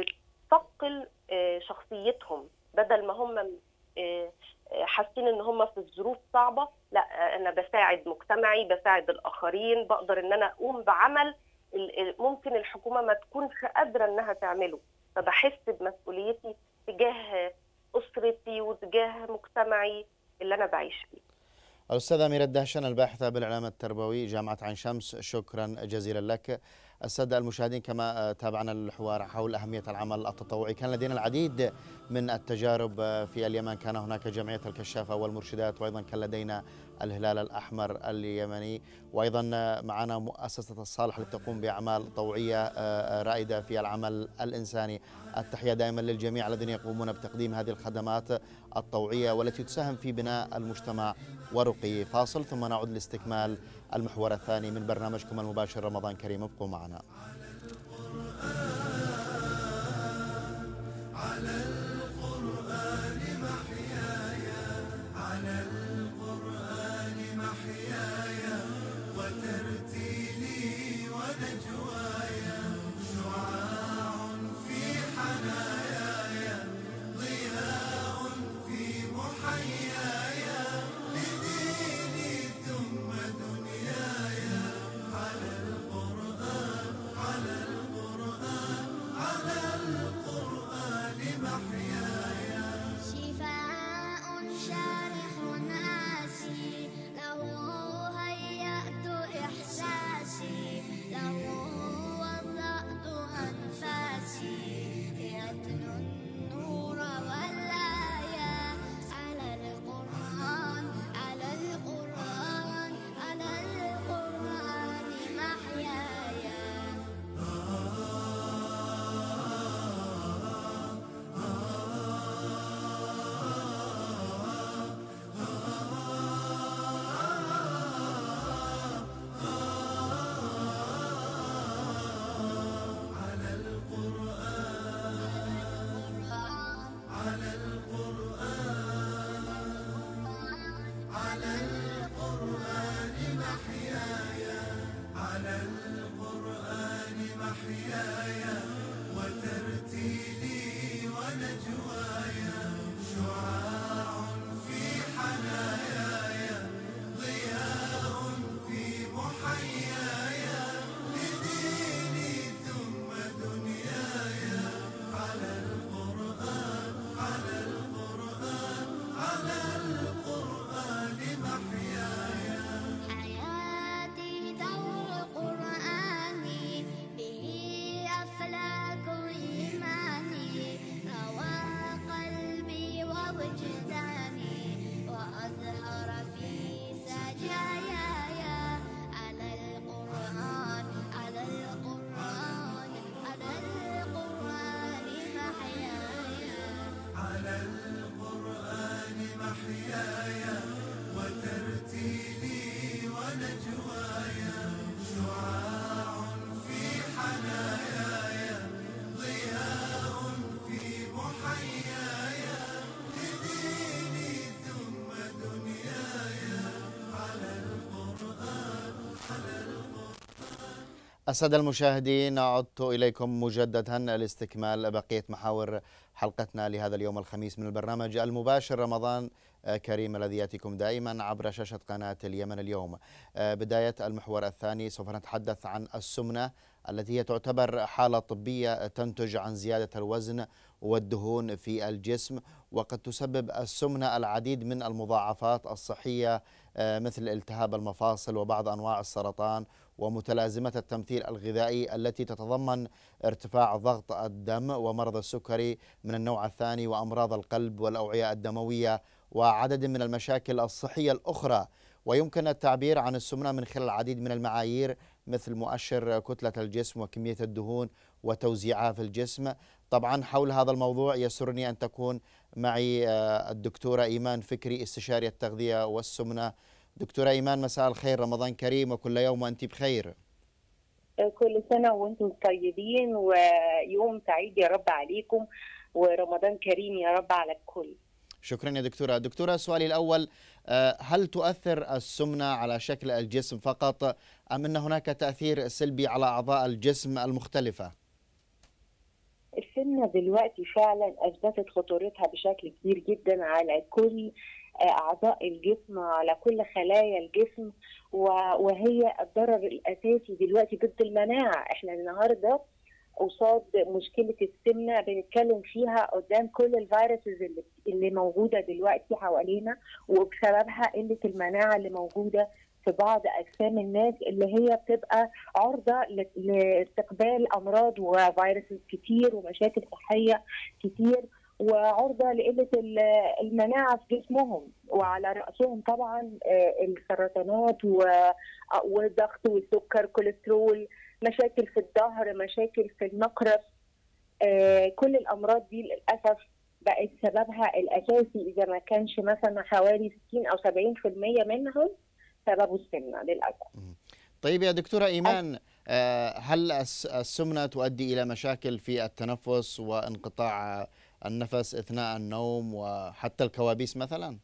وبتثقل آه، شخصيتهم بدل ما هم آه، آه، حاسين ان هم في الظروف صعبه لا آه، انا بساعد مجتمعي بساعد الاخرين بقدر ان انا اقوم بعمل ال- ال- ممكن الحكومه ما تكونش قادره انها تعمله فبحس بمسؤوليتي تجاه اسرتي وتجاه مجتمعي اللي انا بعيش فيه الأستاذة أميرة الدهشان الباحثة بالإعلام التربوي جامعة عين شمس شكرا جزيلا لك السادة المشاهدين كما آه، تابعنا الحوار حول أهمية العمل التطوعي كان لدينا العديد من التجارب آه، في اليمن كان هناك جمعية الكشافة والمرشدات وأيضا كان لدينا الهلال الأحمر اليمني وأيضا آه، معنا مؤسسة الصالح التي تقوم بأعمال طوعية آه، آه، رائدة في العمل الإنساني التحية دائما للجميع الذين يقومون بتقديم هذه الخدمات الطوعية والتي تساهم في بناء المجتمع ورقي فاصل ثم نعود لاستكمال المحور الثاني من برنامجكم المباشر رمضان كريم ابقوا معنا حياتي دور القرآن به أفلاك إيماني روى قلبي ووجداني وأزهر في سجاياي على القرآن على القرآن على القرآن محياي السادة المشاهدين عدت إليكم مجددا لاستكمال بقية محاور حلقتنا لهذا اليوم الخميس من البرنامج المباشر رمضان آه، كريم الذي يأتيكم دائما عبر شاشة قناة اليمن اليوم آه، بداية المحور الثاني سوف نتحدث عن السمنة التي هي تعتبر حالة طبية تنتج عن زيادة الوزن والدهون في الجسم وقد تسبب السمنة العديد من المضاعفات الصحية آه، مثل التهاب المفاصل وبعض أنواع السرطان ومتلازمة التمثيل الغذائي التي تتضمن ارتفاع ضغط الدم ومرض السكري من النوع الثاني وأمراض القلب والأوعية الدموية وعدد من المشاكل الصحية الأخرى ويمكن التعبير عن السمنة من خلال العديد من المعايير مثل مؤشر كتلة الجسم وكمية الدهون وتوزيعها في الجسم طبعا حول هذا الموضوع يسرني أن تكون معي آه، الدكتورة إيمان فكري استشاري التغذية والسمنة دكتورة إيمان مساء الخير رمضان كريم وكل يوم وأنت بخير كل سنة وانتم طيبين ويوم سعيد يا رب عليكم ورمضان كريم يا رب على الكل شكرا يا دكتورة دكتورة سؤالي الأول آه، هل تؤثر السمنة على شكل الجسم فقط أم أن هناك تأثير سلبي على أعضاء الجسم المختلفة السمنة دلوقتي فعلا أثبتت خطورتها بشكل كبير جدا على كل آه، أعضاء الجسم على كل خلايا الجسم و- وهي الضرر الأساسي دلوقتي ضد المناعة احنا النهاردة قصاد مشكلة السمنة بنتكلم فيها قدام كل الفيروسز اللي, اللي موجودة دلوقتي حوالينا وبسببها قلة المناعة اللي موجودة في بعض أجسام الناس اللي هي بتبقى عرضة ل- لاستقبال أمراض وفيروسز كتير ومشاكل صحية كتير وعرضة لقلة ال- المناعة في جسمهم وعلى رأسهم طبعا آه، السرطانات و- والضغط والسكر كوليسترول مشاكل في الظهر مشاكل في النقرس آه، كل الأمراض دي للأسف بقت سببها الأساسي إذا ما كانش مثلا حوالي 60 أو 70% منهم سببه السمنة للأسف طيب يا دكتورة إيمان آه، هل الس- السمنة تؤدي إلى مشاكل في التنفس وانقطاع النفس أثناء النوم وحتى الكوابيس مثلا؟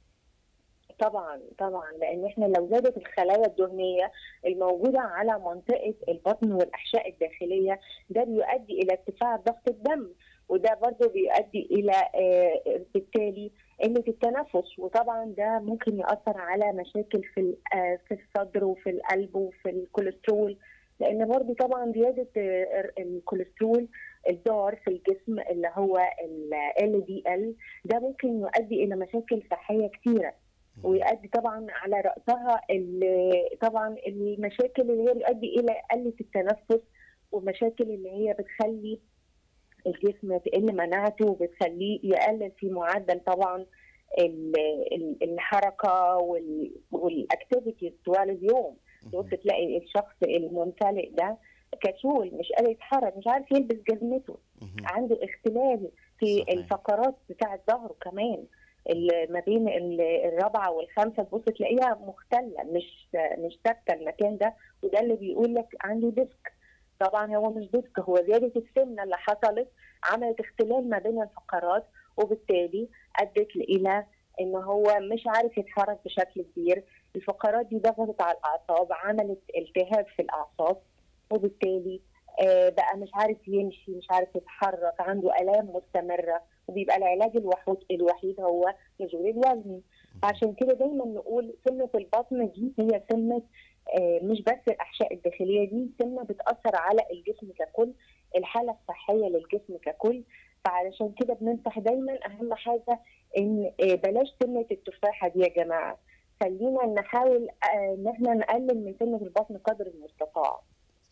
طبعا طبعا لان احنا لو زادت الخلايا الدهنيه الموجوده على منطقه البطن والاحشاء الداخليه ده بيؤدي الى ارتفاع ضغط الدم وده برضه بيؤدي الى آه، بالتالي قله التنفس وطبعا ده ممكن ياثر على مشاكل في ال- آه، في الصدر وفي القلب وفي الكوليسترول لان برضه طبعا زياده آه، الكوليسترول الضار في الجسم اللي هو ال LDL ده ممكن يؤدي الى مشاكل صحيه كثيره ويؤدي طبعا على راسها ال- طبعا المشاكل اللي هي بتؤدي الى قله التنفس ومشاكل اللي هي بتخلي الجسم تقل مناعته وبتخليه يقلل في معدل طبعا ال- ال- الحركه والاكتيفيتيز طوال اليوم تبص تلاقي الشخص الممتلئ ده كسول مش قادر يتحرك مش عارف يلبس جزمته مهم. عنده اختلال في صحيح. الفقرات بتاعه ظهره كمان ال- ما بين ال- الرابعه والخامسه تبص تلاقيها مختله مش مش ثابته المكان ده وده اللي بيقول لك عنده ديسك طبعا هو مش ديسك هو زياده السمنه اللي حصلت عملت اختلال ما بين الفقرات وبالتالي ادت الى ان هو مش عارف يتحرك بشكل كبير الفقرات دي ضغطت على الاعصاب عملت التهاب في الاعصاب وبالتالي آه، بقى مش عارف يمشي مش عارف يتحرك عنده الام مستمره وبيبقى العلاج الوحيد الوحيد هو نزول الوزن عشان كده دايما نقول سمنه البطن دي هي سمنه آه، مش بس الاحشاء الداخليه دي سمنه بتاثر على الجسم ككل الحاله الصحيه للجسم ككل فعلشان كده بننصح دايما اهم حاجه ان آه، بلاش سمنه التفاحه دي يا جماعه خلينا نحاول آه، ان احنا نقلل من سمنه البطن قدر المستطاع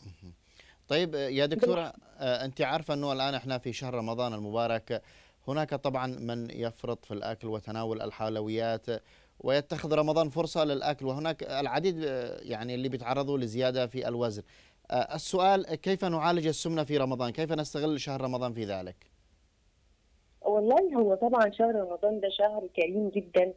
طيب يا دكتورة آه، أنت عارفة أنه الآن إحنا في شهر رمضان المبارك هناك طبعا من يفرط في الأكل وتناول الحلويات ويتخذ رمضان فرصة للأكل وهناك العديد آه، يعني اللي بيتعرضوا لزيادة في الوزن آه، السؤال كيف نعالج السمنة في رمضان كيف نستغل شهر رمضان في ذلك والله هو طبعا شهر رمضان ده شهر كريم جدا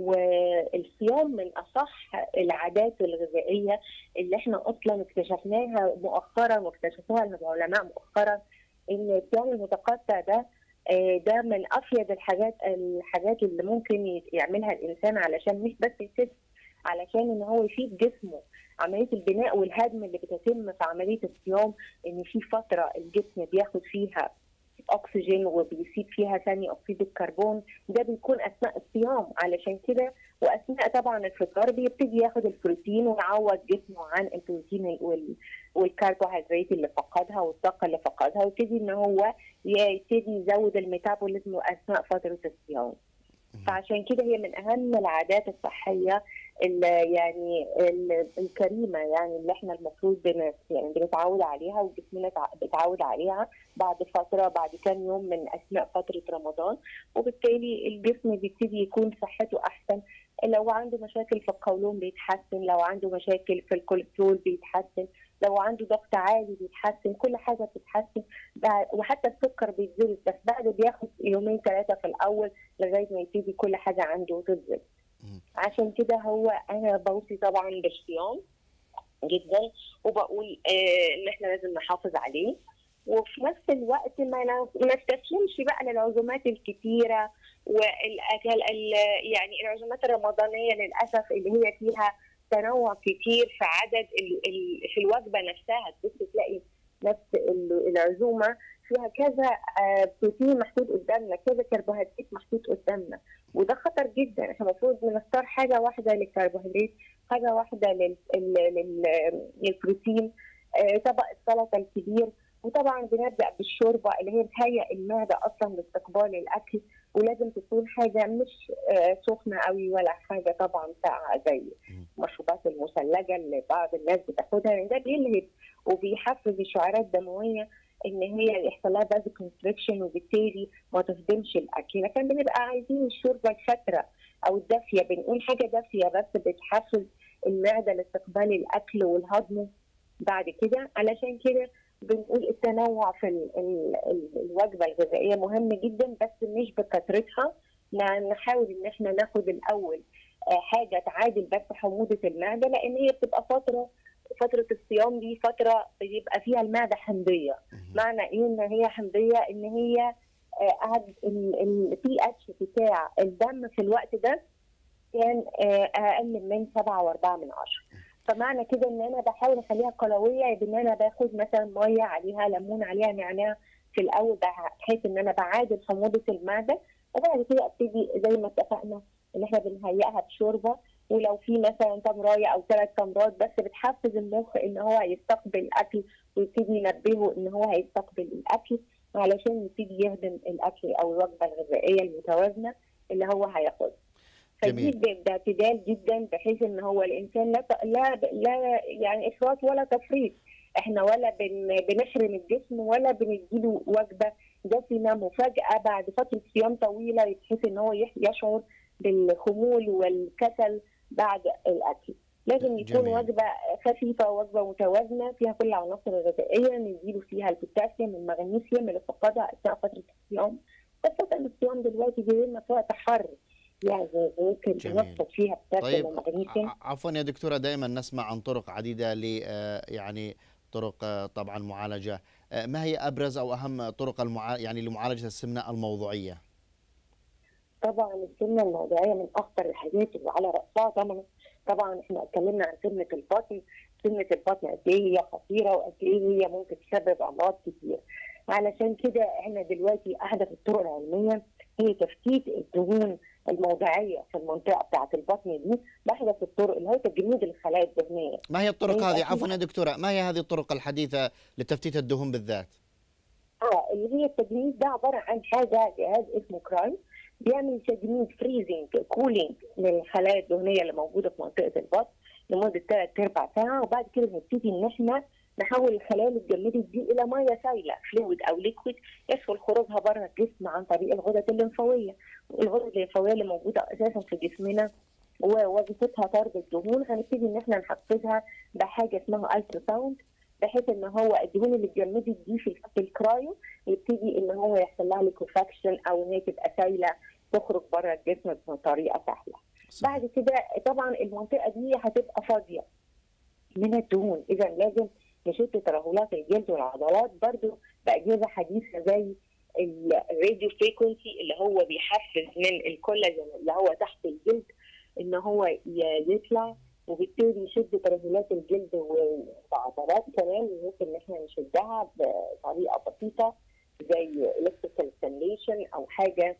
والصيام من اصح العادات الغذائيه اللي احنا اصلا اكتشفناها مؤخرا واكتشفوها العلماء مؤخرا ان الصيام المتقطع ده آه، ده من افيد الحاجات الحاجات اللي ممكن ي- يعملها الانسان علشان مش بس يخس علشان ان هو يفيد جسمه عمليه البناء والهدم اللي بتتم في عمليه الصيام ان في فتره الجسم بياخد فيها اكسجين وبيسيب فيها ثاني اكسيد الكربون ده بيكون اثناء الصيام علشان كده واثناء طبعا الفطار بيبتدي ياخد البروتين ويعوض جسمه عن البروتين وال- والكربوهيدرات اللي فقدها والطاقه اللي فقدها ويبتدي ان هو يبتدي يزود الميتابوليزم اثناء فتره الصيام. فعشان كده هي من اهم العادات الصحيه اللي يعني ال- الكريمه يعني اللي احنا المفروض بن يعني بنتعود عليها وجسمنا تع- بيتعود عليها بعد فتره بعد كام يوم من اثناء فتره رمضان وبالتالي الجسم بيبتدي يكون صحته احسن لو عنده مشاكل في القولون بيتحسن لو عنده مشاكل في الكوليسترول بيتحسن لو عنده ضغط عالي بيتحسن كل حاجه بتتحسن بعد- وحتى السكر بيتظبط بس بعد بياخد يومين ثلاثه في الاول لغايه ما يبتدي كل حاجه عنده تتظبط مم. عشان كده هو انا بوصي طبعا بالصيام جدا وبقول آه ان احنا لازم نحافظ عليه وفي نفس الوقت ما ن- ما نستسلمش بقى للعزومات الكتيره والاكل ال- يعني العزومات الرمضانيه للاسف اللي هي فيها تنوع كتير في عدد ال ال في الوجبه نفسها تبص تلاقي نفس ال- العزومه فيها كذا آه، بروتين محطوط قدامنا كذا كربوهيدرات محطوط قدامنا وده خطر جدا احنا المفروض نختار حاجه واحده للكربوهيدرات حاجه واحده لل... لل... لل... للبروتين آه، طبق السلطه الكبير وطبعا بنبدا بالشوربه اللي هي بتهيئ المعده اصلا لاستقبال الاكل ولازم تكون حاجه مش آه، سخنه قوي ولا حاجه طبعا ساقعه زي المشروبات المثلجه اللي بعض الناس بتاخدها لان ده بيلهب وبيحفز الشعيرات الدمويه ان هي يحصل لها باز كونستريكشن وبالتالي ما تهضمش الاكل لكن بنبقى عايزين الشوربه الفتره او الدافيه بنقول حاجه دافيه بس بتحفز المعده لاستقبال الاكل والهضم بعد كده علشان كده بنقول التنوع في ال ال ال الوجبه الغذائيه مهم جدا بس مش بكثرتها لا نحاول ان احنا ناخد الاول آه، حاجه تعادل بس حموضه المعده لان هي بتبقى فتره فتره الصيام دي فتره بيبقى فيها المعده حمضيه معنى ايه ان هي حمضيه ان هي البي اتش بتاع الدم في الوقت ده كان آه، اقل من سبعة واربعة من عشرة فمعنى كده ان انا بحاول اخليها قلويه بان انا باخد مثلا ميه عليها ليمون عليها نعناع في الاول بحيث ان انا بعادل حموضه المعده وبعد كده ابتدي زي ما اتفقنا ان احنا بنهيئها بشوربه ولو في مثلا تمرايه او ثلاث تمرات بس بتحفز المخ ان هو يستقبل الاكل ويبتدي ينبهه ان هو هيستقبل الاكل علشان يبتدي يهضم الاكل او الوجبه الغذائيه المتوازنه اللي هو هياخدها. فدي جميل. ب- باعتدال جدا بحيث ان هو الانسان لا ت- لا لا يعني افراط ولا تفريط احنا ولا بن بنحرم الجسم ولا بنديله وجبه دسمه مفاجاه بعد فتره صيام طويله بحيث ان هو يح- يشعر بالخمول والكسل بعد الاكل لازم يكون جميل. وجبه خفيفه وجبه متوازنه فيها كل العناصر الغذائيه نديله فيها البوتاسيوم المغنيسيوم اللي فقدها اثناء فتره الصيام خاصه الصيام دلوقتي جاي لنا في وقت حر يعني ممكن جميل. نوفر فيها بوتاسيوم طيب ومغنيسيوم ع- عفوا يا دكتورة دائما نسمع عن طرق عديدة ل آه، يعني طرق آه، طبعا معالجة آه، ما هي أبرز أو أهم طرق المعا... يعني لمعالجة السمنة الموضوعية طبعا السمنه الموضعيه من اخطر الحاجات اللي على راسها طبعا طبعا احنا اتكلمنا عن سمنه البطن سمنه البطن قد ايه هي خطيره وقد ايه هي ممكن تسبب امراض كتير علشان كده احنا دلوقتي احدث الطرق العلميه هي تفتيت الدهون الموضعيه في المنطقه بتاعه البطن دي باحدث الطرق اللي هي تجميد الخلايا الدهنيه ما هي الطرق هي هذه أكيد- عفوا يا دكتورة ما هي هذه الطرق الحديثة لتفتيت الدهون بالذات اه اللي هي التجميد ده عباره عن حاجه جهاز اسمه كرايم بيعمل تجميد فريزنج كولينج للخلايا الدهنيه اللي موجوده في منطقه البطن لمده ثلاث ارباع ساعه وبعد كده نبتدي ان احنا نحول الخلايا اللي اتجمدت دي الى ميه سائله فلويد او ليكويد يسهل خروجها بره الجسم عن طريق الغدد الليمفاويه الغدد الليمفاويه اللي موجوده اساسا في جسمنا ووظيفتها طرد الدهون هنبتدي ان احنا نحفزها بحاجه اسمها الترا ساوند بحيث ان هو الدهون اللي اتجمدت دي في في الكرايو يبتدي ان هو يحصل لها ليكوفاكشن او ان هي تبقى سايله تخرج بره الجسم بطريقه سهله. بعد كده طبعا المنطقه دي هتبقى فاضيه من الدهون اذا لازم نشد ترهلات الجلد والعضلات برضو باجهزه حديثه زي الراديو فريكونسي اللي هو بيحفز من الكولاجين اللي هو تحت الجلد ان هو ي- يطلع وبالتالي يشد ترهلات الجلد والعضلات كمان ممكن ان احنا نشدها بطريقه بسيطه زي الكتريكال ستيميليشن او حاجه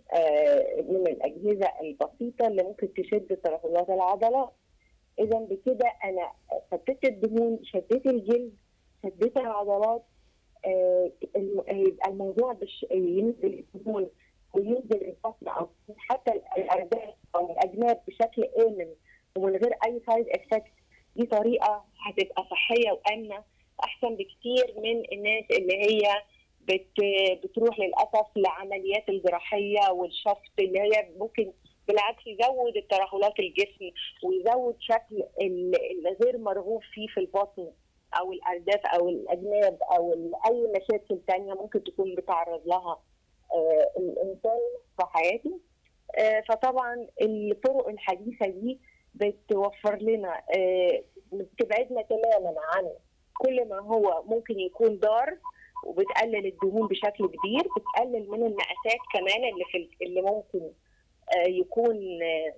آه، من الاجهزه البسيطه اللي ممكن تشد ترهلات العضلات اذا بكده انا فتت الدهون شديت الجلد شديت العضلات آه، الم- يبقى الموضوع مش ينزل الدهون وينزل البطن او حتى الارداف او الاجناب بشكل امن ومن غير اي سايد افكت دي طريقه هتبقى صحيه وامنه احسن بكتير من الناس اللي هي بت بتروح للاسف لعمليات الجراحيه والشفط اللي هي ممكن بالعكس يزود الترهلات الجسم ويزود شكل ال- الغير مرغوب فيه في البطن او الارداف او الاجناب او ال- اي مشاكل تانية ممكن تكون بتعرض لها آه، الانسان في حياته آه، فطبعا الطرق الحديثه دي بتوفر لنا آه، بتبعدنا تماما عن كل ما هو ممكن يكون ضار وبتقلل الدهون بشكل كبير بتقلل من المقاسات كمان اللي في اللي ممكن آه، يكون آه،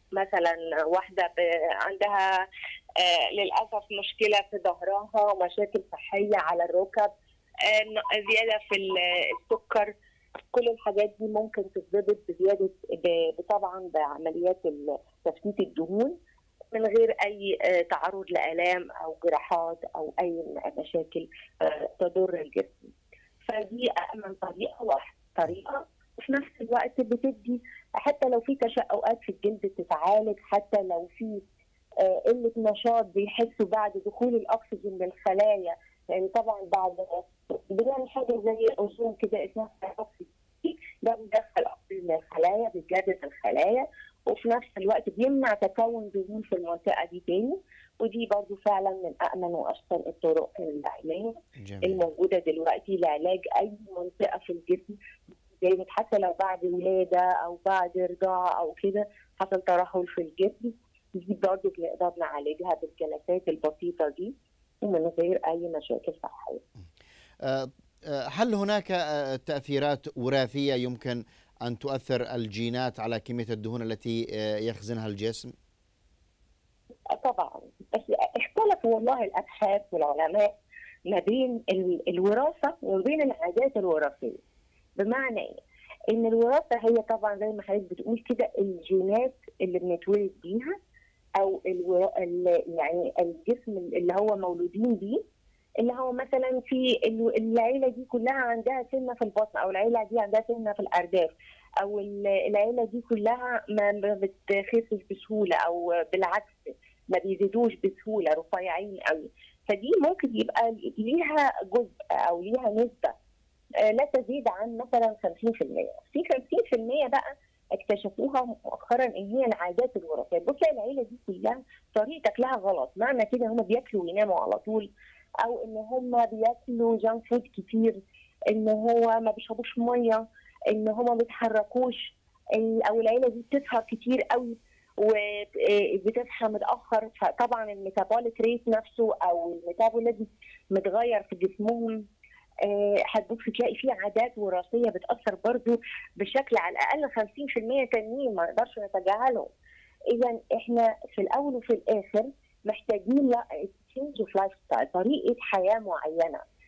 مثلا واحده ب- عندها آه، للاسف مشكله في ظهرها مشاكل صحيه على الركب آه، ن- زياده في ال- السكر كل الحاجات دي ممكن تتظبط بزياده ب- طبعا بعمليات ال- تفتيت الدهون من غير اي آه، تعرض لالام او جراحات او اي مشاكل آه، تضر الجسم فدي امن طريقه واحد طريقه وفي نفس الوقت بتدي حتى لو في تشققات في الجلد تتعالج حتى لو في آه، قله نشاط بيحسوا بعد دخول الاكسجين للخلايا يعني طبعا بعد بنعمل حاجه زي الاوزون كده اسمها الاكسجين ده بيدخل اكسجين للخلايا بيجدد الخلايا وفي نفس الوقت بيمنع تكون دهون في المنطقه دي تاني ودي برضو فعلا من امن واشطر الطرق العلاجيه جميل الموجوده دلوقتي لعلاج اي منطقه في الجسم زي حتى لو بعد ولاده او بعد رضاعه او كده حصل ترهل في الجسم دي برضه بنقدر نعالجها بالجلسات البسيطه دي ومن غير اي مشاكل صحيه. آه، آه، هل هناك آه، تأثيرات وراثية يمكن أن تؤثر الجينات على كمية الدهون التي آه، يخزنها الجسم؟ طبعا بس اختلف والله الابحاث والعلماء ما بين ال- الوراثه وما بين العادات الوراثيه بمعنى ايه؟ ان الوراثه هي طبعا زي ما حضرتك بتقول كده الجينات اللي بنتولد بيها او الو... ال... يعني الجسم اللي هو مولودين بيه اللي هو مثلا في ال- العيله دي كلها عندها سنه في البطن او العيله دي عندها سنه في الارداف او ال- العيله دي كلها ما ما بتخسش بسهوله او بالعكس ما بيزيدوش بسهوله رفيعين قوي فدي ممكن يبقى ليها جزء او ليها نسبه آه، لا تزيد عن مثلا 50% في 50% بقى اكتشفوها مؤخرا ان هي العادات الوراثيه بص تلاقي العيله دي كلها طريقه اكلها غلط معنى كده هم بياكلوا ويناموا على طول او ان هم بياكلوا جانك فود كتير ان هو ما بيشربوش ميه ان هم ما بيتحركوش ال- او العيله دي بتسهر كتير قوي وبتصحى متاخر فطبعا الميتابوليك ريت نفسه او الميتابوليزم متغير في جسمهم آه، هتبص تلاقي في عادات وراثيه بتاثر برضو بشكل على الاقل 50% تانيين ما نقدرش نتجاهلهم اذا احنا في الاول وفي الاخر محتاجين لا تشينج اوف لايف ستايل طريقه حياه معينه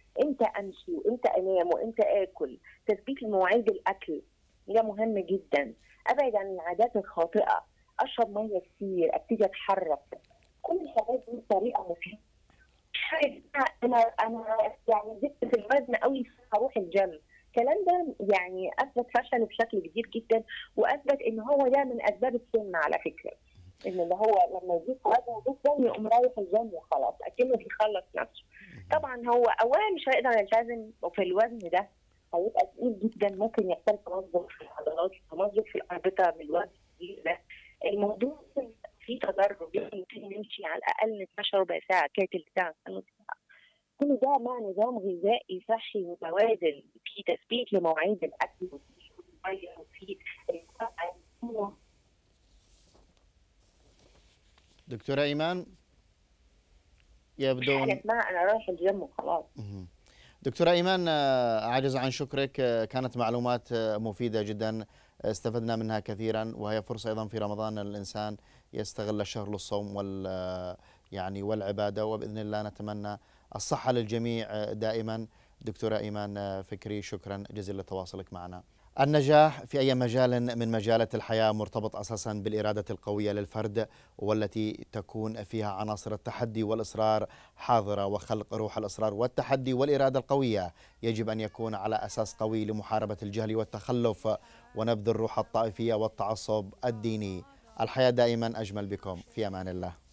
امتى امشي وامتى انام وامتى اكل تثبيت المواعيد الاكل ده مهم جدا ابعد عن العادات الخاطئه اشرب ميه كتير ابتدي اتحرك كل الحاجات دي بطريقه مفيده مش حاجة انا انا يعني زدت في الوزن قوي هروح الجيم الكلام ده يعني اثبت فشله بشكل كبير جدا واثبت ان هو ده من اسباب السن على فكره ان اللي هو لما يزيد وزنه جدا يقوم رايح الجيم وخلاص اكنه بيخلص نفسه طبعا هو اولا مش هيقدر يلتزم وفي الوزن ده هيبقى تقيل جدا ممكن يحصل تمزق في العضلات تمزق في الاربطه من الوزن الكبير ده الموضوع فيه تدرج ممكن نمشي على الاقل 12 ربع ساعه كده تلت ساعه نص ساعه كل ده مع نظام غذائي صحي متوازن في تثبيت لمواعيد الاكل وفي الميه وفي دكتورة إيمان يبدو حاجه اسمها انا رايح الجيم وخلاص مهم. دكتورة إيمان آه، أعجز عن شكرك آه، كانت معلومات آه، مفيدة جدا آه، استفدنا منها كثيرا وهي فرصة أيضا في رمضان أن الإنسان يستغل الشهر للصوم وال آه، يعني والعبادة وبإذن الله نتمنى الصحة للجميع آه، دائما دكتورة إيمان آه، فكري شكرا جزيلا لتواصلك معنا النجاح في أي مجال من مجالات الحياة مرتبط أساسا بالإرادة القوية للفرد والتي تكون فيها عناصر التحدي والإصرار حاضرة وخلق روح الإصرار والتحدي والإرادة القوية يجب أن يكون على أساس قوي لمحاربة الجهل والتخلف ونبذ الروح الطائفية والتعصب الديني الحياة دائما أجمل بكم في أمان الله